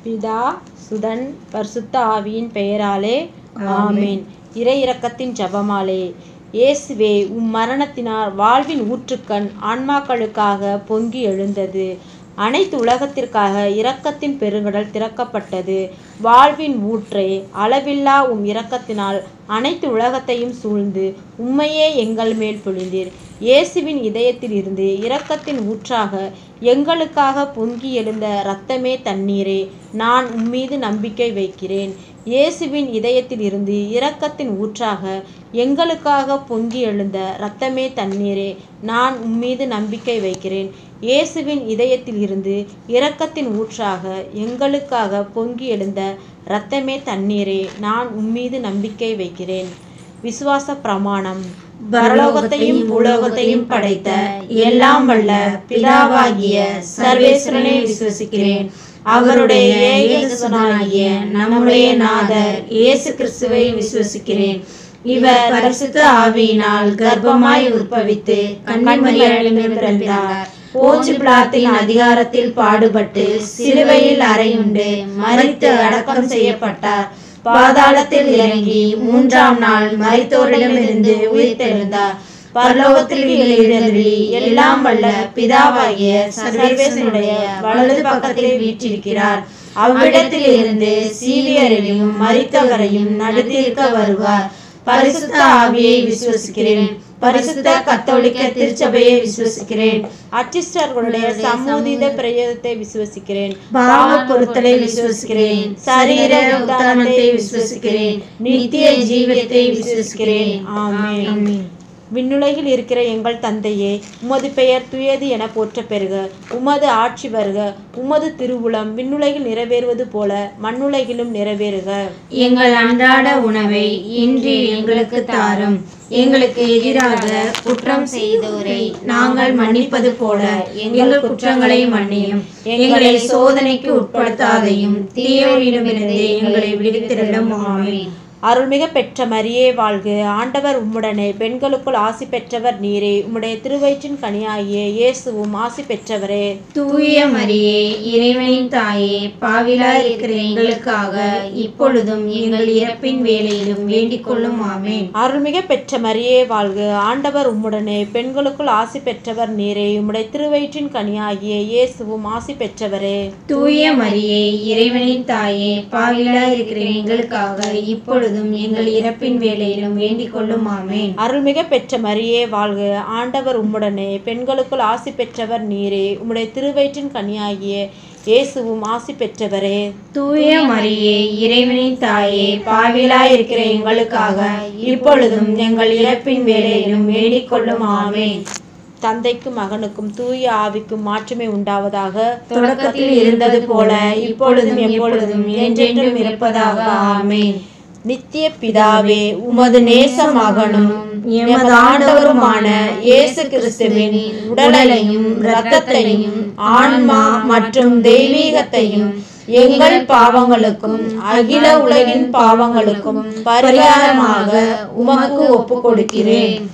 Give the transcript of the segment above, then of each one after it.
பிதா சுதன் பரிசுத்த ஆவியின் பெயராலே ஆமேன் இறை இரக்கத்தின் ஜபமாலே இயேசுவே உம் மரணத்தினால் வாழ்வின் ஊற்றுக்கண் ஆன்மாக்களுக்காக பொங்கி எழுந்தது அனைத்து உலகத்திற்காக இரக்கத்தின் பெருங்கடல் திறக்கப்பட்டது வாழ்வின் ஊற்றே அளவில்லா உம் இரக்கத்தினால் அனைத்து உலகத்தையும் சூழ்ந்து உம்மையே எங்கள் மேல் பொழிந்தீர் இயேசுவின் இதயத்தில் இருந்து இரக்கத்தின் ஊற்றாக எங்களுக்காக பொங்கி எழுந்த இரத்தமே தண்ணீரே நான் உம்மீது நம்பிக்கை வைக்கிறேன் இயேசுவின் இதயத்தில் இருந்து இரக்கத்தின் ஊற்றாக எங்களுக்காக பொங்கி எழுந்த இரத்தமே தண்ணீரே நான் உம்மீது நம்பிக்கை வைக்கிறேன் இயேசுவின் இதயத்தில் இருந்து இரக்கத்தின் ஊற்றாக எங்களுக்காக பொங்கி எழுந்த இரத்தமே தண்ணீரே நான் உம்மீது நம்பிக்கை வைக்கிறேன் விசுவாச பிரமாணம் பரலோகத்தையும் பூலோகத்தையும் படைத்த எல்லாம் வல்ல பிதாவாகிய சர்வேஸ்வரனை விசுவசிக்கிறேன் அவருடைய ஏகசுதனாகிய நம்முடைய நாதர் இயேசு கிறிஸ்துவை விசுவசிக்கிறேன் இவர் பரிசுத்த ஆவியினால் கர்ப்பமாய் உற்பவித்து கன்னிமரியாளிடம் பிறந்தார் போச்சு பிளாத்தின் அதிகாரத்தில் பாடுபட்டு சிலுவையில் அறையுண்டு மறித்து அடக்கம் செய்யப்பட்டார் பாதாளத்தில் இறங்கி மூன்றாம் நாள் மறைத்தோரிடமிருந்து உயிர்த்தெழுந்தார் பரலோகத்தில் எழுந்தருளி எல்லாம் வல்ல பிதாவாகிய சர்வேசனுடைய வலது பக்கத்தில் வீற்றிருக்கிறார் அவ்விடத்தில் இருந்து சீவியரையும் மறித்தவரையும் நடத்தியிருக்க வருவார் பரிசுத்த ஆவியை விசுவசிக்கிறேன் பரிசுத்த கத்தோலிக்க திருச்சபையை விசுவசிக்கிறேன் அச்சிஸ்டர்களுடைய சமூதித பிரயோகத்தை விசுவசிக்கிறேன் பாவ பொருத்தலை விசுவசிக்கிறேன் சரீர உத்தானத்தை விசுவசிக்கிறேன் நித்திய ஜீவத்தை விசுவசிக்கிறேன் ஆமென் விண்ணுலகில் இருக்கிற எங்கள் தந்தையே உமது பெயர் துயது என போற்ற பெறுக உமது ஆட்சி வருக உமது திருவுளம் விண்ணுலகில் நிறைவேறுவது போல மண்ணுலகிலும் நிறைவேறுக எங்கள் அன்றாட உணவை இன்று எங்களுக்கு தாரும் எங்களுக்கு எதிராக குற்றம் செய்தோரை நாங்கள் மன்னிப்பது போல எங்கள் குற்றங்களை மன்னியும் எங்களை சோதனைக்கு உட்படுத்தாதையும் தீயோரிடமிருந்து எங்களை விடுவித்திரளும் ஆமென் அருள்மிக பெற்ற மரியே வாழ்க ஆண்டவர் உம்முடனே பெண்களுக்குள் ஆசி பெற்றவர் நீரே உம்முடைய திருவயிற்றின் கனியாகிய இயேசுவும் ஆசி பெற்றவரே தூய மரியே இறைவனின் தாயே பாவிலா இருக்கிற எங்களுக்காக இப்பொழுதும் எங்கள் இறப்பின் வேலையிலும் வேண்டிக் கொள்ளும் ஆமென் அருள்மிக பெற்ற மரியே வாழ்க ஆண்டவர் உம்முடனே பெண்களுக்குள் ஆசி பெற்றவர் நீரே உம்முடைய திருவயிற்றின் கனியாகிய இயேசுவும் ஆசி பெற்றவரே தூய மரியே இறைவனின் தாயே பாவிலா இருக்கிற எங்களுக்காக இப்பொழுதும் எங்கள் இறப்பின் வேலையிலும் வேண்டிக் கொள்ளும் ஆமென் அருள்மிக பெற்ற மரியே வாழ்க ஆண்டவர் உம்முடனே பெண்களுக்குள் ஆசி பெற்றவர் நீரே உம்முடைய திருவயிற்றின் கனியாகிய இயேசுவும் ஆசி பெற்றவரே தூய மரியே இறைவனின் தாயே பாவிலா இருக்கிற எங்களுக்காக இப்பொழுதும் எங்கள் இறப்பின் வேலையிலும் வேண்டிக் கொள்ளும் ஆமென் தந்தைக்கும் மகனுக்கும் தூய ஆவிக்கும் மாற்றுமை உண்டாவதாக தொடக்கத்தில் இருந்தது போல இப்பொழுதும் எப்பொழுதும் என்றென்றும் இருப்பதாக ஆமென் நித்திய பிதாவே உமது நேச மகனும் எமது ஆண்டவருமான இயேசு கிறிஸ்துவின் உடலையும் இரத்தத்தையும் ஆன்மா மற்றும் தெய்வீகத்தையும் எங்கள் பாவங்களுக்கும் அகில உலகின் பாவங்களுக்கும் பரிகாரமாக உமக்கு ஒப்புக் கொடுக்கிறேன்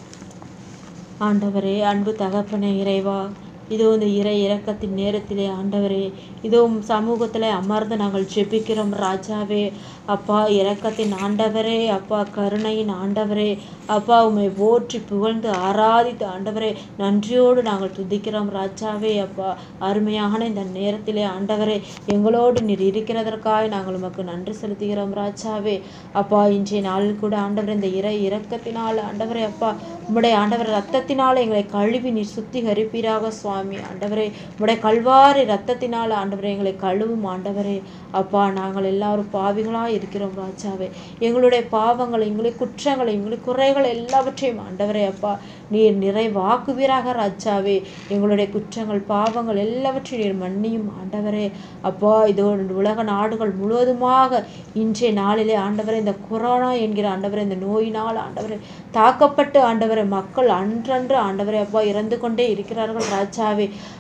ஆண்டவரே அன்பு தகப்பனே இறைவா இதோ இந்த இறை இரக்கத்தின் நேரத்திலே ஆண்டவரே இதோ உம் சமூகத்தில் அமர்ந்து நாங்கள் ஜெபிக்கிறோம் ராஜாவே அப்பா இரக்கத்தின் ஆண்டவரே அப்பா கருணையின் ஆண்டவரே அப்பா உம்மை போற்றி புகழ்ந்து ஆராதித்து ஆண்டவரே நன்றியோடு நாங்கள் துதிக்கிறோம் ராஜாவே அப்பா அருமையான இந்த நேரத்திலே ஆண்டவரே எங்களோடு நீர் இருக்கிறதற்காக நாங்கள் உமக்கு நன்றி செலுத்துகிறோம் ராஜாவே அப்பா இன்றைய நாளில் கூட ஆண்டவரே இந்த இறை இரக்கத்தினால் ஆண்டவரே அப்பா உம்முடைய ஆண்டவர் ரத்தத்தினால் எங்களை கழுவி நீர் சுத்திகரிப்பீராக சுவாமி ஆண்டவரே உம்முடைய கல்வாரி ரத்தத்தினால் ஆண்டவரே எங்களை கழுவும் ஆண்டவரே அப்பா நாங்கள் எல்லாரும் பாவிகளாக இருக்கிறோம் ராஜாவே எங்களுடைய பாவங்களை எங்களுடைய குற்றங்களை எங்களுடைய குறைகள் எல்லாவற்றையும் ஆண்டவரே அப்பா நீர் நிறைவாக்குவீராக ராஜாவே எங்களுடைய குற்றங்கள் பாவங்கள் எல்லாவற்றையும் நீர் மன்னியும் ஆண்டவரே அப்பா இதோ உலக நாடுகள் முழுவதுமாக இன்றைய நாளிலே ஆண்டவரே இந்த கொரோனா என்கிற ஆண்டவரே இந்த நோயினால் ஆண்டவரே தாக்கப்பட்டு ஆண்டவரே மக்கள் அன்றன்று ஆண்டவரே அப்பா இறந்து கொண்டே இருக்கிறார்கள் ராஜாவே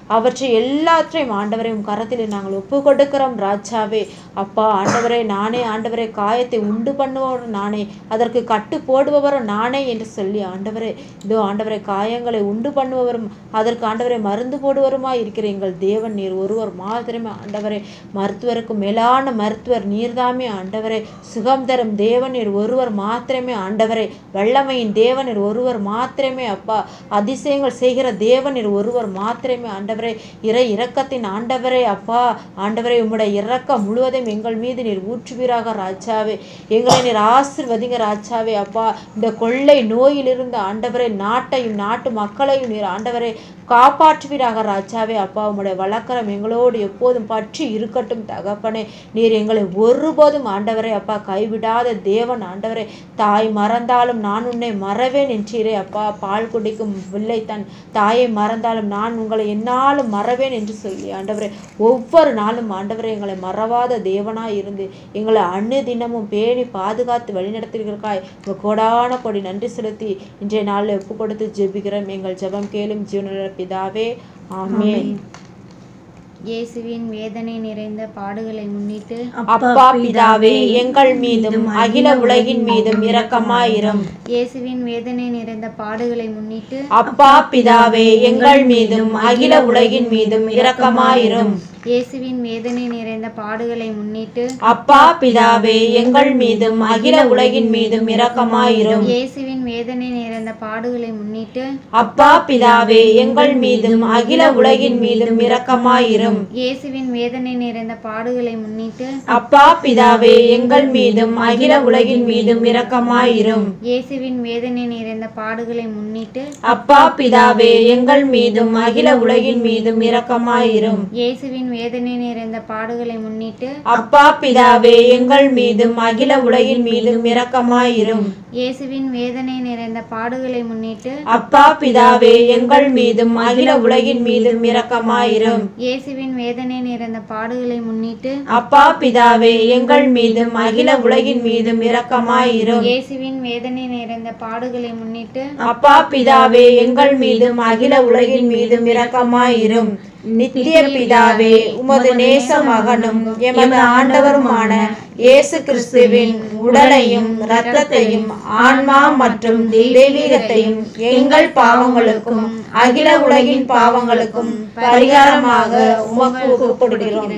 அவற்றை எல்லாற்றையும் ஆண்டவரை உம் கரத்தில் நாங்கள் ஒப்பு கொடுக்கிறோம் ராஜாவே அப்பா ஆண்டவரே நானே ஆண்டவரே காயத்தை உண்டு பண்ணுபவர் நானே அதற்கு கட்டு போடுபவரும் நானே என்று சொல்லி ஆண்டவரே இதோ ஆண்டவரை காயங்களை உண்டு பண்ணுபவரும் அதற்கு ஆண்டவரை மருந்து போடுவருமா இருக்கிற எங்கள் தேவன் நீர் ஒருவர் மாத்திரமே ஆண்டவரே மருத்துவருக்கு மேலான மருத்துவர் நீர்தாமே ஆண்டவரே சுகம் தரும் தேவன் நீர் ஒருவர் மாத்திரமே ஆண்டவரே வல்லமையின் தேவன் நீர் ஒருவர் மாத்திரமே அப்பா அதிசயங்கள் செய்கிற தேவன் நீர் ஒருவர் மாத்திரமே ஆண்டவரே இறை இரக்கத்தின் ஆண்டவரே அப்பா ஆண்டவரே உம்முடைய இரக்கம் முழுவதும் எங்கள் மீது நீர் ஊற்றுவீராக ராஜாவே எங்களை நீர் ஆசிர்வதிங்க ராஜாவே அப்பா இந்த கொள்ளை நோயிலிருந்து ஆண்டவரே நாட்டையும் நாட்டு மக்களையும் நீர் ஆண்டவரே காப்பாற்றுவீராக ராஜாவே அப்பா உம்முடைய வழக்கரம் எங்களோடு எப்போதும் பற்றி இருக்கட்டும் தகப்பனே நீர் எங்களை ஒருபோதும் ஆண்டவரே அப்பா கைவிடாத தேவன் ஆண்டவரே தாய் மறந்தாலும் நான் உன்னை மறவேன் என்றீரே அப்பா பால் குடிக்கும் பிள்ளை தன் தாயை மறந்தாலும் நான் உங்களை என்னாலும் மறவேன் என்று சொல்லி ஆண்டவரே ஒவ்வொரு நாளும் ஆண்டவரே எங்களை மறவாத தேவனாய் இருந்து எங்களை அன்னு தினமும் பேணி பாதுகாத்து வழிநடத்துகிறக்காய் உங்கள் கோடான கொடி நன்றி செலுத்தி இன்றைய நாளில் ஒப்பு கொடுத்து ஜெபிக்கிறோம் எங்கள் ஜெபம் கேளும் ஜீவனுள்ள பிதாவே ஆமென் இயேசுவின் வேதனை நிறைந்த பாடுகளை முன்னிட்டு அப்பா பிதாவே எங்கள் மீதும் அகில உலகின் மீதும் இரக்கமாயிரும் இயேசுவின் வேதனை நிறைந்த பாடுகளை முன்னிட்டு அப்பா பிதாவே எங்கள் மீதும் அகில உலகின் மீதும் இரக்கமாயிரும் இயேசுவின் வேதனை நிறைந்த பாடுகளை முன்னிட்டு அப்பா பிதாவே எங்கள் மீதும் அகில உலகின் மீதும் இரக்கமாயிரும் இயேசுவின் வேதனை நிறைந்த பாடுகளை முன்னிட்டு அப்பா பிதாவே எங்கள் மீதும் அகில உலகின் மீதும் இரக்கமாயிரும் இயேசுவின் வேதனை நிறைந்த பாடுகளை முன்னிட்டு அப்பா பிதாவே எங்கள் மீதும் அகில உலகின் மீதும் இரக்கமாயிரும் இயேசுவின் வேதனை நிறைந்த பாடுகளை முன்னிட்டு அப்பா பிதாவே எங்கள் மீதும் அகில உலகின் மீதும் இரக்கமாயிரும் இயேசுவின் வேதனை நிறைந்த பாடுகளை முன்னிட்டு அப்பா பிதாவே எங்கள் மீதும் அகில உலகின் மீதும் இரக்கமாயிரும் இயேசுவின் வேதனை நிறைந்த பாடுகளை முன்னிட்டு அப்பா பிதாவே எங்கள் மீதும் அகில உலகின் மீதும் இரக்கமாயிரும் இயேசுவின் வேதனை நிறைந்த பாடுகளை முன்னிட்டு அப்பா பிதாவே எங்கள் மீதும் அகில உலகின் மீதும் இரக்கமாயிரும் இயேசுவின் வேதனை நிறைந்த பாடுகளை முன்னிட்டு அப்பா பிதாவே எங்கள் மீதும் அகில உலகின் மீதும் இரக்கமாயிரும் நித்திய பிதாவே உமது நேச மகனும் எமது ஆண்டவருமான இயேசு கிறிஸ்துவின் உடலையும் இரத்தத்தையும் ஆன்மா மற்றும் தெய்வீகத்தையும் எங்கள் பாவங்களுக்கும் அகில உலகின் பாவங்களுக்கும் பரிகாரமாக உமக்கு ஒப்புக்கொடுக்கிறோம்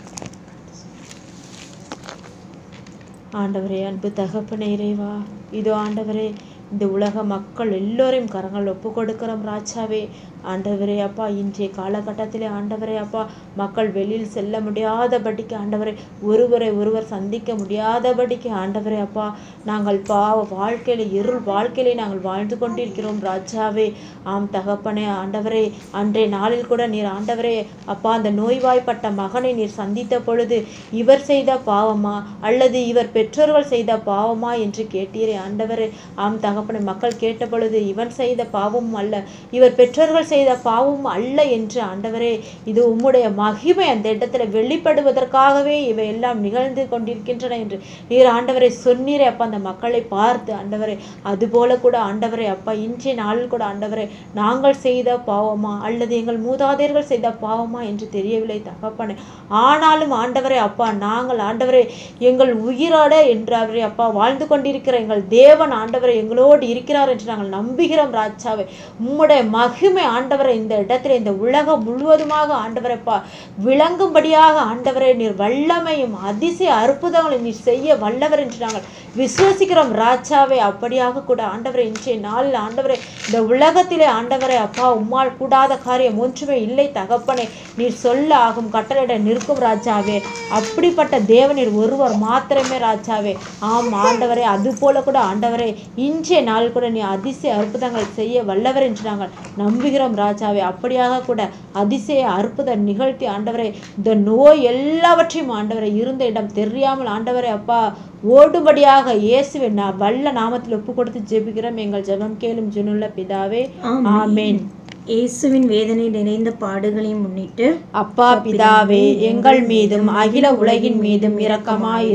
ஆண்டவரே அன்பு தகப்பனே இறைவா இதோ ஆண்டவரே இந்த உலக மக்கள் எல்லோரையும் கரங்கள் ஒப்பு கொடுக்கிறோம் ராஜாவே ஆண்டவரே அப்பா இன்றைய காலகட்டத்திலே ஆண்டவரே அப்பா மக்கள் வெளியில் செல்ல முடியாதபடிக்கு ஆண்டவரே ஒருவரை ஒருவர் சந்திக்க முடியாதபடிக்கு ஆண்டவரே அப்பா நாங்கள் பாவ வாழ்க்கையில இருள் வாழ்க்கையிலே நாங்கள் வாழ்ந்து கொண்டிருக்கிறோம் ராஜாவே ஆம் தகப்பனே ஆண்டவரே அன்றைய நாளில் கூட நீர் ஆண்டவரே அப்பா அந்த நோய்வாய்ப்பட்ட மகனை நீர் சந்தித்த பொழுது இவர் செய்த பாவமா அல்லது இவர் பெற்றோர்கள் செய்த பாவமா என்று கேட்டீரே ஆண்டவரே ஆம் தகப்பனே மக்கள் கேட்ட பொழுது இவன் செய்த பாவமும் அல்ல இவர் பெற்றோர்கள் செய்த பாவமும் அல்ல என்று ஆண்டவரே இது உம்முடைய மகிமை அந்த இடத்துல வெளிப்படுவதற்காகவே இவை எல்லாம் நிகழ்ந்து கொண்டிருக்கின்றன என்று நீர் ஆண்டவரை சொன்னீரே அப்பா அந்த மக்களை பார்த்து ஆண்டவரே அதுபோல கூட ஆண்டவரே அப்பா இன்றைய நாளில் கூட ஆண்டவரே நாங்கள் செய்த பாவமா அல்லது எங்கள் மூதாதையர்கள் செய்த பாவமா என்று தெரியவில்லை தகப்பனே ஆனாலும் ஆண்டவரே அப்பா நாங்கள் ஆண்டவரே எங்கள் உயிரோட என்றவரே அப்பா வாழ்ந்து கொண்டிருக்கிற எங்கள் தேவன் ஆண்டவரை எங்களோடு இருக்கிறார் என்று நாங்கள் நம்புகிறோம் ராஜாவே உம்முடைய மகிமை ஆண்டவரை இந்த இடத்துல இந்த உலகம் முழுவதுமாக ஆண்டவரைப்பா விளங்கும்படியாக ஆண்டவரை நீர் வல்லமையும் அதிசய அற்புதங்களை நீர் செய்ய வல்லவர் என்று நாங்கள் விசுவசிக்கிறோம் ராஜாவே அப்படியாக கூட ஆண்டவரை இன்றைய நாளில் ஆண்டவரை இந்த உலகத்திலே ஆண்டவரை அப்பா உம்மால் கூடாத காரியம் ஒன்றுமே இல்லை தகப்பனே நீர் சொல்ல ஆகும் கட்டளையிட நிற்கும் ராஜாவே அப்படிப்பட்ட தேவனீர் ஒருவர் மாத்திரமே ராஜாவே ஆம் ஆண்டவரே அது போல கூட ஆண்டவரே இன்றைய நாள் கூட நீ அதிசய அற்புதங்கள் செய்ய வல்லவர் என்று நாங்கள் நம்புகிறோம் ராஜாவே அப்படியாக கூட அதிசய அற்புதம் நிகழ்த்தி ஆண்டவரே இந்த நோய் எல்லாவற்றையும் ஆண்டவரை இருந்த இடம் தெரியாமல் ஆண்டவரே அப்பா ஓடுபடியாக இயேசுவின் நா- வல்ல நாமத்தில் ஒப்பு கொடுத்து ஜெபிக்கிறோம் எங்கள் ஜெபம் கேளும் ஜுனுள்ள பிதாவே ஆமென் இயேசுவின் வேதனை நிறைந்த பாடுகளை முன்னிட்டு அப்பா பிதாவே எங்கள் மீதும் அகில உலகின் மீதும் இரக்கமாயிரும்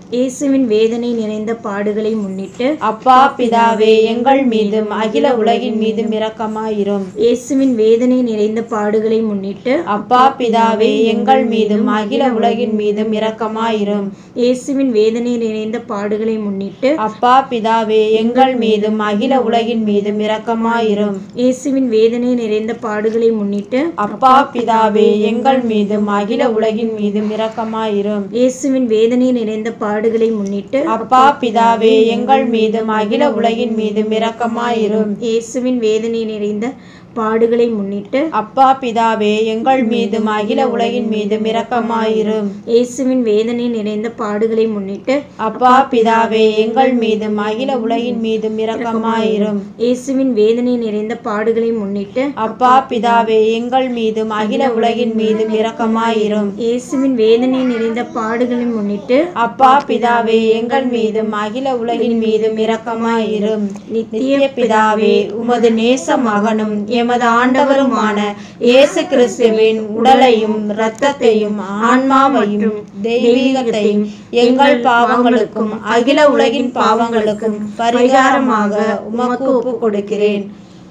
இயேசுவின் வேதனை நிறைந்த பாடுகளை முன்னிட்டு அப்பா பிதாவே எங்கள் மீதும் அகில உலகின் மீதும் இரக்கமாயிரும் இயேசுவின் வேதனை நிறைந்த பாடுகளை முன்னிட்டு அப்பா பிதாவே எங்கள் மீதும் அகில உலகின் மீதும் இரக்கமாயிரும் இயேசுவின் வேதனை நிறைந்த பாடுகளை முன்னிட்டு அப்பா பிதாவே எங்கள் மீதும் அகில உலகின் மீதும் இரக்கமாயிரும் இயேசுவின் வேதனை நிறைந்த பாடுகளை முன்னிட்டு அப்பா பிதாவே எங்கள் மீதும் அகில உலகின் மீதும் இரக்கமாயிரும் இயேசுவின் வேதனை நிறைந்த பாடுகளை முன்னிட்டு அப்பா பிதாவே எங்கள் மீதும் அகில உலகின் மீதும் இரக்கமாயிரும் இயேசுவின் வேதனை நிறைந்த பாடுகளை முன்னிட்டு அப்பா பிதாவே எங்கள் மீதும் அகில உலகின் மீதும் இரக்கமாயிரும் இயேசுவின் வேதனை நிறைந்த பாடுகளை முன்னிட்டு அப்பா பிதாவே எங்கள் மீதும் அகில உலகின் மீதும் இரக்கமாயிரும் இயேசுவின் வேதனை நிறைந்த பாடுகளை முன்னிட்டு அப்பா பிதாவே எங்கள் மீதும் அகில உலகின் மீதும் இரக்கமாயிரும் இயேசுவின் வேதனை நிறைந்த பாடுகளை முன்னிட்டு அப்பா பிதாவே எங்கள் மீதும் அகில உலகின் மீதும் இரக்கமாயிரும் நித்திய பிதாவே உமது நேச மகனும் எமது ஆண்டவருமான இயேசு கிறிஸ்துவின் உடலையும் இரத்தத்தையும் ஆன்மாவையும் தெய்வீகத்தையும் எங்கள் பாவங்களுக்கும் அகில உலகின் பாவங்களுக்கும் பரிகாரமாக உமக்கு ஒப்பு கொடுக்கிறேன்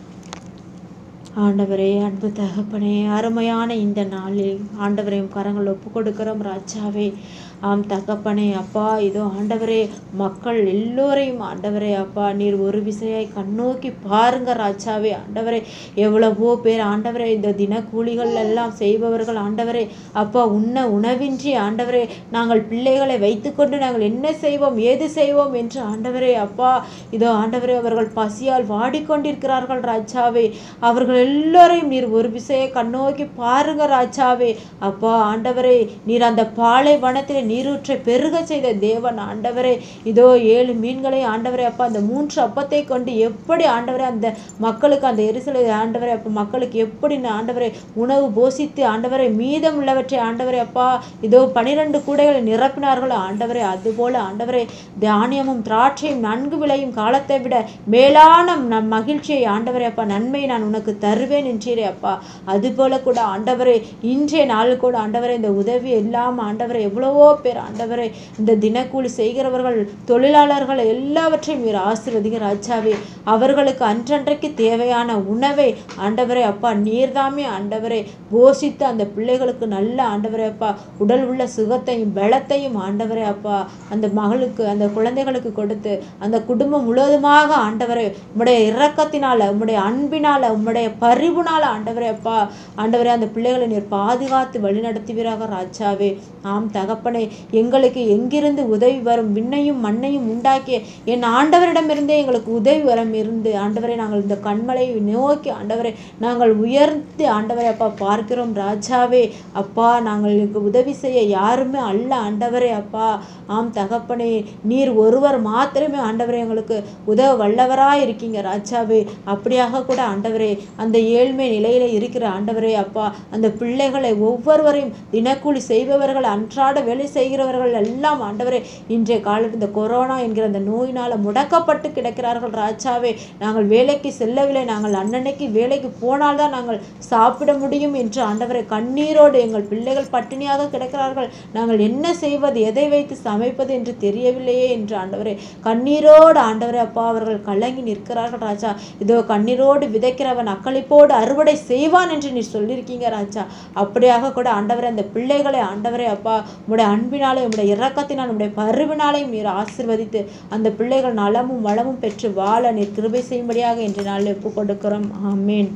ஆண்டவரே அன்பு தகப்பனே அருமையான இந்த நாளில் ஆண்டவரையும் கரங்கள் ஒப்பு கொடுக்கிறோம் ராஜாவே ஆம் தகப்பனே அப்பா இதோ ஆண்டவரே மக்கள் எல்லோரையும் ஆண்டவரே அப்பா நீர் ஒரு விசையாய் கண்ணோக்கி பாருங்க ராஜாவே ஆண்டவரே எவ்வளவோ பேர் ஆண்டவரே இந்த தினக்கூலிகள் எல்லாம் செய்பவர்கள் ஆண்டவரே அப்பா உண்ண உணவின்றி ஆண்டவரே நாங்கள் பிள்ளைகளை வைத்துக்கொண்டு நாங்கள் என்ன செய்வோம் ஏது செய்வோம் என்று ஆண்டவரே அப்பா இதோ ஆண்டவரே அவர்கள் பசியால் வாடிக்கொண்டிருக்கிறார்கள் ராஜாவே அவர்கள் எல்லோரையும் நீர் ஒரு விசையை கண்ணோக்கி பாருங்க ராஜாவே அப்பா ஆண்டவரே நீர் அந்த பாலைவனத்தில் நீரூற்றை பெருக செய்த தேவன் ஆண்டவரே இதோ ஏழு மீன்களை ஆண்டவரே அப்பா அந்த மூன்று அப்பத்தை கொண்டு எப்படி ஆண்டவரே அந்த மக்களுக்கு அந்த எரிசலை ஆண்டவரே அப்பா மக்களுக்கு எப்படி நான் ஆண்டவரே உணவு போசித்து ஆண்டவரை மீதம் உள்ளவற்றை ஆண்டவரே அப்பா இதோ பனிரெண்டு கூடைகளை நிரப்பினார்களோ ஆண்டவரே அதுபோல ஆண்டவரே தானியமும் திராட்சையும் நன்கு விளையும் காலத்தை விட மேலான நம் மகிழ்ச்சியை ஆண்டவரே அப்பா நன்மையை நான் உனக்கு தருவேன் என்றீரே அப்பா அதுபோல கூட ஆண்டவரே இன்றைய நாள் கூட ஆண்டவரே இந்த உதவி இல்லாமல் ஆண்டவரே எவ்வளவோ பேர் ஆண்டவரே இந்த தினக்கூலி செய்கிறவர்கள் தொழிலாளர்கள் எல்லாவற்றையும் நீர் ஆசீர்வதிங்க ராஜாவே அவர்களுக்கு அன்றன்றைக்கு தேவையான உணவை ஆண்டவரே அப்பா நீர்தாமே ஆண்டவரே போஷித்து அந்த பிள்ளைகளுக்கு நல்ல ஆண்டவரே அப்பா உடல் உள்ள சுகத்தையும் பலத்தையும் ஆண்டவரே அப்பா அந்த மகளுக்கு அந்த குழந்தைகளுக்கு கொடுத்து அந்த குடும்பம் முழுவதுமாக ஆண்டவரே உம்முடைய இரக்கத்தினால உம்முடைய அன்பினால உம்முடைய பரிவுனால ஆண்டவரே அப்பா ஆண்டவரே அந்த பிள்ளைகளை நீர் பாதுகாத்து வழிநடத்துவீராக ராஜாவே ஆம் தகப்பனே எங்களுக்கு எங்கிருந்து உதவி வரும் விண்ணையும் மண்ணையும் உண்டாக்கிய என் ஆண்டவரிடமிருந்தே எங்களுக்கு உதவி வரம் இருந்து ஆண்டவரே நாங்கள் இந்த கண்மலை நோக்கி ஆண்டவரே நாங்கள் உயர்த்தி ஆண்டவரே அப்பா பார்க்கிறோம் ராஜாவே அப்பா நாங்கள் எங்களுக்கு உதவி செய்ய யாருமே அல்ல ஆண்டவரே அப்பா ஆம் தகப்பனே நீர் ஒருவர் மாத்திரமே ஆண்டவரே எங்களுக்கு உதவ வல்லவராய் இருக்கீங்க ராஜாவே அப்படியாக கூட ஆண்டவரே அந்த ஏழ்மை நிலையில இருக்கிற ஆண்டவரே அப்பா அந்த பிள்ளைகளை ஒவ்வொருவரையும் தினக்கூலி செய்பவர்கள் அன்றாட வேலை செய்கிறவர்கள் எல்லாம் ஆண்டவரே இன்றைய காலத்தில் இந்த கொரோனா என்கிற அந்த நோயினால் முடக்கப்பட்டு கிடக்கிறார்கள் ராஜாவே நாங்கள் வேலைக்கு செல்லவில்லை நாங்கள் அன்னன்னைக்கு வேலைக்கு போனால்தான் நாங்கள் சாப்பிட முடியும் என்று ஆண்டவரை கண்ணீரோடு எங்கள் பிள்ளைகள் பட்டினியாக கிடக்கிறார்கள் நாங்கள் என்ன செய்வது எதை வைத்து சமைப்பது என்று தெரியவில்லையே என்று ஆண்டவரே கண்ணீரோடு ஆண்டவரே அப்பா அவர்கள் கலங்கி நிற்கிறார்கள் ராஜா இதோ கண்ணீரோடு விதைக்கிறவன் அக்களிப்போடு அறுவடை செய்வான் என்று நீ சொல்லியிருக்கீங்க ராஜா அப்படியாக கூட ஆண்டவரே அந்த பிள்ளைகளை ஆண்டவரே அப்பா உம்முடைய அன்பினாலே உம்முடைய இரக்கத்தினால் உம்முடைய பருவினாலையும் நீர் ஆசிர்வதித்து அந்த பிள்ளைகள் நலமும் வளமும் பெற்று வாழ நீர் கிருபை செய்யும்படியாக என்று நாள் ஒப்புக் கொடுக்கிறோம் ஆமேன்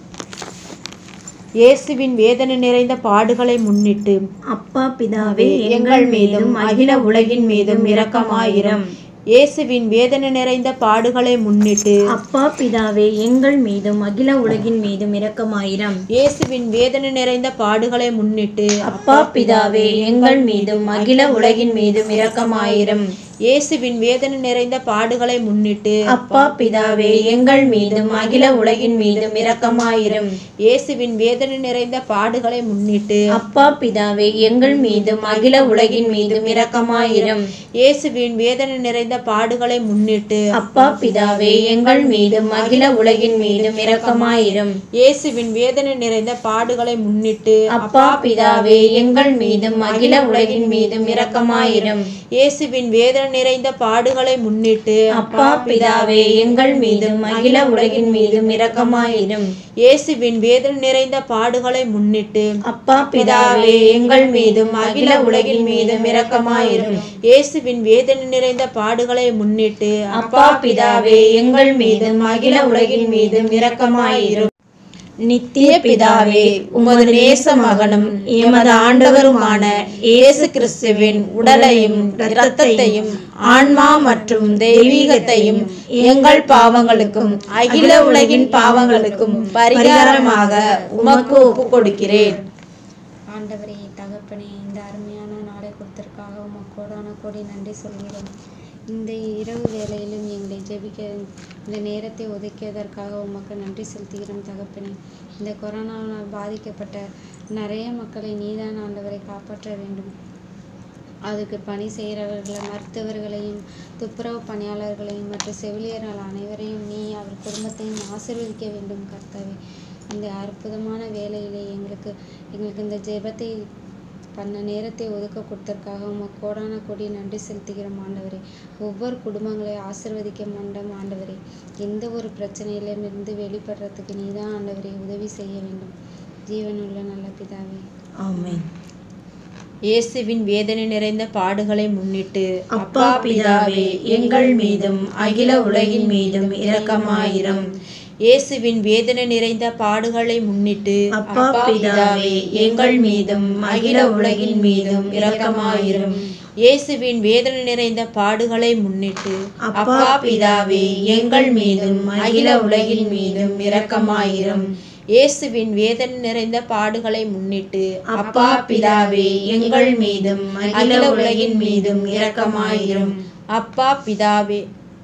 இயேசுவின் வேதனை நிறைந்த பாடுகளை முன்னிட்டு அப்பா பிதாவே எங்கள் மீதும் அகில உலகின் மீதும் இரக்கமாயிரம் இயேசுவின் வேதனை நிறைந்த பாடுகளை முன்னிட்டு அப்பா பிதாவே எங்கள் மீதும் அகில உலகின் மீதும் இரக்கமாயிரம் இயேசுவின் வேதனை நிறைந்த பாடுகளை முன்னிட்டு அப்பா பிதாவே எங்கள் மீதும் அகில உலகின் மீதும் இரக்கமாயிரம் இயேசுவின் வேதனை நிறைந்த பாடுகளை முன்னிட்டு அப்பா பிதாவே எங்கள் மீதும் அகில உலகின் மீதும் இரக்கமாயிரும் இயேசுவின் வேதனை நிறைந்த பாடுகளை முன்னிட்டு அப்பா பிதாவே எங்கள் மீதும் அகில உலகின் மீதும் இரக்கமாயிரும் இயேசுவின் வேதனை நிறைந்த பாடுகளை முன்னிட்டு அப்பா பிதாவே எங்கள் மீதும் அகில உலகின் மீதும் இரக்கமாயிரும் இயேசுவின் வேதனை நிறைந்த பாடுகளை முன்னிட்டு அப்பா பிதாவே எங்கள் மீதும் அகில உலகின் மீதும் இரக்கமாயிரும் இயேசுவின் வேதனை நிறைந்த பாடுகளை முன்னிட்டு அப்பா பிதாவே எங்கள் மீதும் அகில உலகின் மீதும் இரக்கமாயிரும் இயேசுவின் வேதனை நிறைந்த பாடுகளை முன்னிட்டு அப்பா பிதாவே எங்கள் மீதும் அகில உலகின் மீதும் இரக்கமாயிரும் இயேசுவின் வேதனை நிறைந்த பாடுகளை முன்னிட்டு அப்பா பிதாவே எங்கள் மீதும் அகில உலகின் மீதும் இரக்கமாயிரும் நித்திய பிதாவே உமது நேச மகனும் எமது ஆண்டவருமான இயேசு கிறிஸ்துவின் உடலையும் இரத்தத்தையும் ஆன்மா மற்றும் தெய்வீகத்தையும் எங்கள் பாவங்களுக்கும் அகில உலகின் பாவங்களுக்கும் பரிகாரமாக உமக்கு ஒப்புக் கொடுக்கிறேன் ஆண்டவரே தகப்பனே இந்த அருமையான நாளை கொடுத்ததற்காக உமக்கு கோடான கோடி நன்றி சொல்கிறோம் இந்த இரவு வேளையிலும் எங்களை ஜெபிக்க இந்த நேரத்தை ஒதுக்கியதற்காக உமக்கு நன்றி செலுத்துகிறோம் தகப்பனே இந்த கொரோனாவால் பாதிக்கப்பட்ட நிறைய மக்களை நீதான் ஆண்டவரை காப்பாற்ற வேண்டும் அதுக்கு பணி செய்கிறவர்களை மருத்துவர்களையும் துப்புரவு பணியாளர்களையும் மற்றும் செவிலியர்கள் அனைவரையும் நீ அவர் குடும்பத்தையும் ஆசீர்வதிக்க வேண்டும் கர்த்தாவே இந்த அற்புதமான வேலையிலே எங்களுக்கு எங்களுக்கு இந்த ஜெபத்தை பண்ண நேரத்தை ஒதுக்க கொடுத்ததற்காக உமக்கு கோடான கோடி நன்றி செலுத்துகிறோம் ஆண்டவரே ஒவ்வொரு குடும்பங்களை ஆசிர்வதிக்க மாட்டோம் ஆண்டவரே எந்த ஒரு பிரச்சனையிலும் இருந்து வெளிப்படுறதுக்கு நீதான் ஆண்டவரே உதவி செய்ய வேண்டும் ஜீவனுள்ள நல்ல பிதாவே ஆமென் இயேசுவின் வேதனை நிறைந்த பாடுகளை முன்னிட்டு அப்பா பிதாவே எங்கள் மீதும் அகில உலகின் மீதும் இரக்கமாயிரும் இயேசுவின் வேதனை நிறைந்த பாடுகளை முன்னிட்டு அப்பா பிதாவே எங்கள் மீதும் அகில உலகின் மீதும் இரக்கமாயிரும் இயேசுவின் வேதனை நிறைந்த பாடுகளை முன்னிட்டு அப்பா பிதாவே எங்கள் மீதும் அகில உலகின் மீதும் இரக்கமாயிரும் இயேசுவின் வேதனை நிறைந்த பாடுகளை முன்னிட்டு அப்பா பிதாவே எங்கள் மீதும் அகில உலகின் மீதும் இரக்கமாயிரும் அப்பா பிதாவே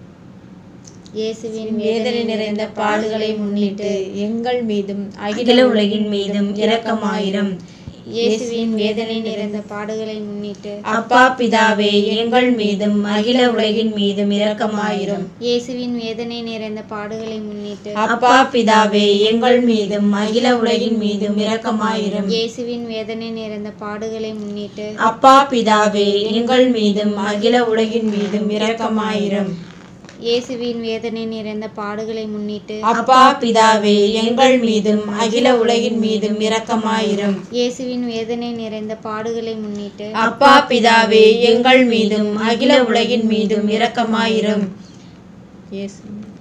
இயேசுவின் வேதனை நிறைந்த பாடுகளை முன்னிட்டு எங்கள் மீதும் அகில உலகின் மீதும் இரக்கமாயிரும் இயேசுவின் வேதனை நிறைந்த பாடுகளை முன்னிட்டு அப்பா பிதாவே எங்கள் மீதும் அகில உலகின் மீதும் இரக்கமாயிரும் இயேசுவின் வேதனை நிறைந்த பாடுகளை முன்னிட்டு அப்பா பிதாவே எங்கள் மீதும் அகில உலகின் மீதும் இரக்கமாயிரும் இயேசுவின் வேதனை நிறைந்த பாடுகளை முன்னிட்டு அப்பா பிதாவே எங்கள் மீதும் அகில உலகின் மீதும் இரக்கமாயிரும் இயேசுவின் வேதனை நிறைந்த பாடுகளை முன்னிட்டு அப்பா பிதாவே எங்கள் மீதும் அகில உலகின் மீதும் இரக்கமாயிரும் இயேசுவின் வேதனை நிறைந்த பாடுகளை முன்னிட்டு அப்பா பிதாவே எங்கள் மீதும் அகில உலகின் மீதும் இரக்கமாயிரும் இயேசு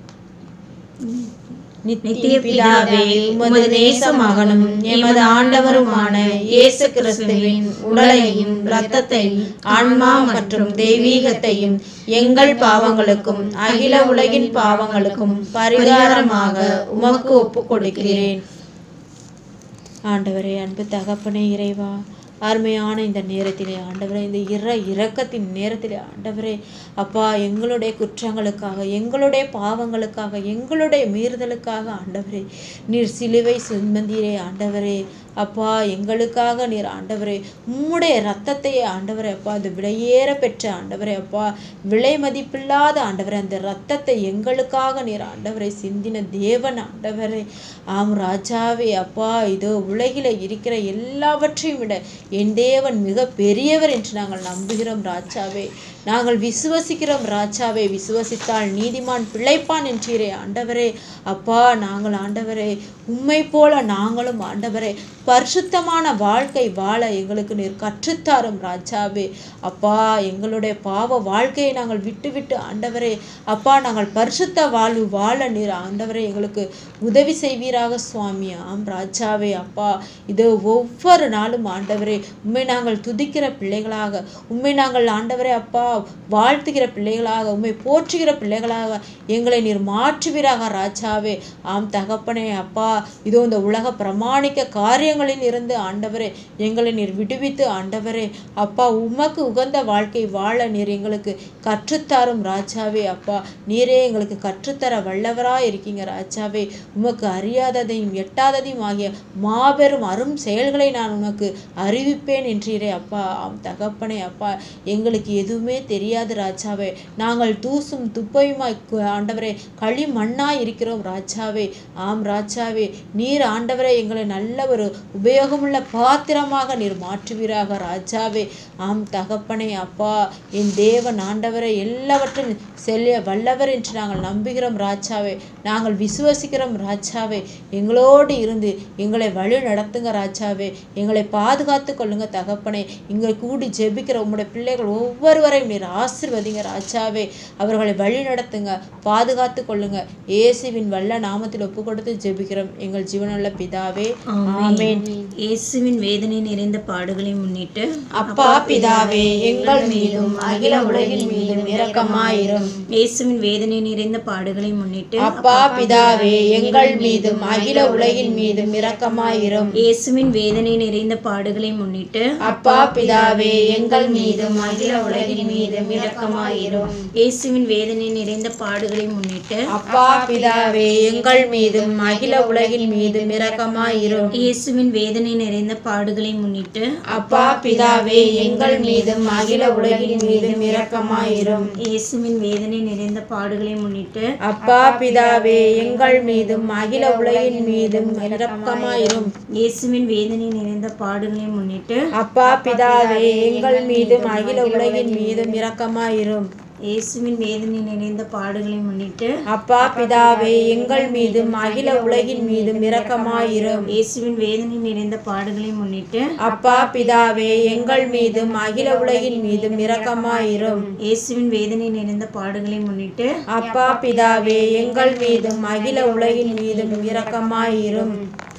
நித்திய பிதாவே உமது நேச மகனும் எமது ஆண்டவருமான இயேசு கிறிஸ்துவின் உடலையும் இரத்தத்தையும் ஆன்மா மற்றும் தெய்வீகத்தையும் எங்கள் பாவங்களுக்கும் அகில உலகின் பாவங்களுக்கும் பரிகாரமாக உமக்கு ஒப்புக் கொடுக்கிறேன் ஆண்டவரே அன்பு தகப்பனே இறைவா அருமையான இந்த நேரத்திலே ஆண்டவரே இந்த இற இரக்கத்தின் நேரத்திலே ஆண்டவரே அப்பா எங்களுடைய குற்றங்களுக்காக எங்களுடைய பாவங்களுக்காக எங்களுடைய மீறுதலுக்காக ஆண்டவரே நீர் சிலுவை சுமந்தீரே ஆண்டவரே அப்பா எங்களுக்காக நீர் ஆண்டவரே உம்முடைய ரத்தத்தை ஆண்டவரே அப்பா அந்த விலையேற பெற்ற ஆண்டவரே அப்பா விலை மதிப்பில்லாத ஆண்டவரே அந்த ரத்தத்தை எங்களுக்காக நீர் ஆண்டவரை சிந்தின தேவன் ஆண்டவரே ஆம் ராஜாவே அப்பா இதோ உலகில இருக்கிற எல்லாவற்றையும் விட என் தேவன் மிக பெரியவர் என்று நாங்கள் நம்புகிறோம் ராஜாவே நாங்கள் விசுவசிக்கிறோம் ராஜாவே விசுவசித்தால் நீதிமான் பிழைப்பான் என்றீரே ஆண்டவரே அப்பா நாங்கள் ஆண்டவரே உம்மை போல நாங்களும் ஆண்டவரே பரிசுத்தமான வாழ்க்கை வாழ எங்களுக்கு நீர் கற்றுத்தாரும் ராஜாவே அப்பா எங்களுடைய பாவ வாழ்க்கையை நாங்கள் விட்டு விட்டு ஆண்டவரே அப்பா நாங்கள் பரிசுத்த வாழ்வு வாழ நீர் ஆண்டவரே எங்களுக்கு உதவி செய்வீராக சுவாமி ஆம் ராஜாவே அப்பா இது ஒவ்வொரு நாளும் ஆண்டவரே உண்மை நாங்கள் துதிக்கிற பிள்ளைகளாக உண்மை நாங்கள் ஆண்டவரே அப்பா வாழ்த்துகிற பிள்ளைகளாக உண்மை போற்றுகிற பிள்ளைகளாக எங்களை நீர் மாற்றுவீராக ராஜாவே ஆம் தகப்பனே அப்பா இதோ இந்த உலக பிரமாணிக்க காரியங்கள் காரியங்களில் இருந்து ஆண்டவரே எங்களை நீர் விடுவித்து ஆண்டவரே அப்பா உமக்கு உகந்த வாழ்க்கை வாழ நீர் எங்களுக்கு கற்றுத்தாரும் ராஜாவே அப்பா நீரே எங்களுக்கு கற்றுத்தர வல்லவரா இருக்கீங்க ராஜாவே உமக்கு அறியாததையும் எட்டாததையும் ஆகிய மாபெரும் அரும் செயல்களை நான் உனக்கு அறிவிப்பேன் என்றீரே அப்பா ஆம் தகப்பனே அப்பா எங்களுக்கு எதுவுமே தெரியாது ராஜாவே நாங்கள் தூசும் துப்பையுமாய் கு- ஆண்டவரே களி மண்ணாய் இருக்கிறோம் ராஜாவே ஆம் ராஜாவே நீர் ஆண்டவரே எங்களை நல்ல ஒரு உபயோகமுள்ள பாத்திரமாக நீர் மாற்றுவீராக ராஜாவே ஆம் தகப்பனே அப்பா என் தேவன் ஆண்டவரை எல்லாவற்றையும் செல்ல வல்லவர் என்று நாங்கள் நம்புகிறோம் ராஜாவே நாங்கள் விசுவசிக்கிறோம் ராஜாவே எங்களோடு இருந்து எங்களை வழி நடத்துங்க ராஜாவே எங்களை பாதுகாத்து கொள்ளுங்க தகப்பனே இங்கே கூடி ஜெபிக்கிற உம்முடைய பிள்ளைகள் ஒவ்வொருவரையும் நீர் ஆசிர்வதிங்க ராஜாவே அவர்களை வழி நடத்துங்க பாதுகாத்து கொள்ளுங்க இயேசுவின் வல்ல நாமத்தில் ஒப்பு கொடுத்து ஜெபிக்கிறோம் எங்கள் ஜீவனுள்ள பிதாவே ஆமென் இயேசுவின் வேதனை நிறைந்த பாடுகளை முன்னிட்டு அப்பா பிதாவே எங்கள் மீதும் அகில உலகின் மீதும் இரக்கமாயிரும் இயேசுவின் வேதனை நிறைந்த பாடுகளை முன்னிட்டு அப்பா பிதாவே எங்கள் மீதும் அகில உலகின் மீதும் இரக்கமாயிரும் இயேசுவின் வேதனை நிறைந்த பாடுகளை முன்னிட்டு அப்பா பிதாவே எங்கள் மீதும் அகில உலகின் மீதும் இரக்கமாயிரும் இயேசுவின் வேதனை நிறைந்த பாடுகளை முன்னிட்டு அப்பா பிதாவே எங்கள் மீதும் அகில உலகின் மீதும் இரக்கமாயிரும் இயேசுவின் வேதனை நிறைந்த பாடுகளை முன்னிட்டு அப்பா பிதாவே எங்கள் மீதும் அகில உலகின் மீதும் இரக்கமாயிரும் இயேசுவின் வேதனை நிறைந்த பாடுகளை முன்னிட்டு அப்பா பிதாவே எங்கள் மீதும் அகில உலகின் மீதும் இரக்கமாயிரும் இயேசுவின் வேதனை நிறைந்த பாடுகளை முன்னிட்டு அப்பா பிதாவே எங்கள் மீதும் அகில உலகின் மீதும் இரக்கமாயிரும் இயேசுவின் வேதனை நிறைந்த பாடுகளை முன்னிட்டு அப்பா பிதாவே எங்கள் மீதும் அகில உலகின் மீதும் இரக்கமாயிரும் இயேசுவின் வேதனை நிறைந்த பாடுகளை முன்னிட்டு அப்பா பிதாவே எங்கள் மீதும் அகில உலகின் மீதும் இரக்கமாயிரும் இயேசுவின் வேதனை நிறைந்த பாடுகளை முன்னிட்டு அப்பா பிதாவே எங்கள் மீதும் அகில உலகின் மீதும் இரக்கமாயிரும்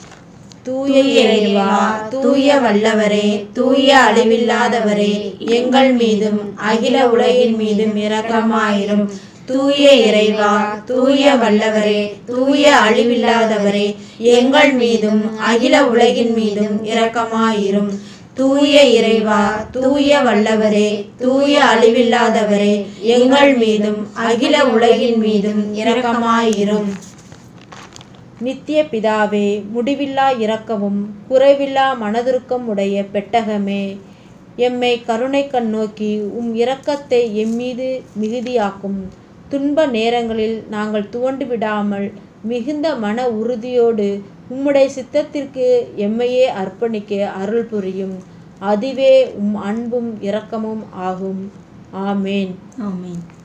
தூய இறைவா தூய வல்லவரே தூய அழிவில்லாதவரே எங்கள் மீதும் அகில உலகின் மீதும் இரக்கமாயிரும் தூய இறைவா தூய வல்லவரே தூய அழிவில்லாதவரே எங்கள் மீதும் அகில உலகின் மீதும் இரக்கமாயிரும் தூய இறைவா தூய வல்லவரே தூய அழிவில்லாதவரே எங்கள் மீதும் அகில உலகின் மீதும் இரக்கமாயிரும் நித்திய பிதாவே முடிவில்லா இரக்கமும் குறைவில்லா மனதுருக்கம் உடைய பெட்டகமே எம்மை கருணை கண் நோக்கி உம் இரக்கத்தை எம்மீது மிகுதியாக்கும் துன்ப நேரங்களில் நாங்கள் துவண்டு விடாமல் மிகுந்த மன உறுதியோடு உம்முடைய சித்தத்திற்கு எம்மையே அர்ப்பணிக்க அருள் புரியும் அதுவே உம் அன்பும் இரக்கமும் ஆகும் ஆமேன் ஆமென்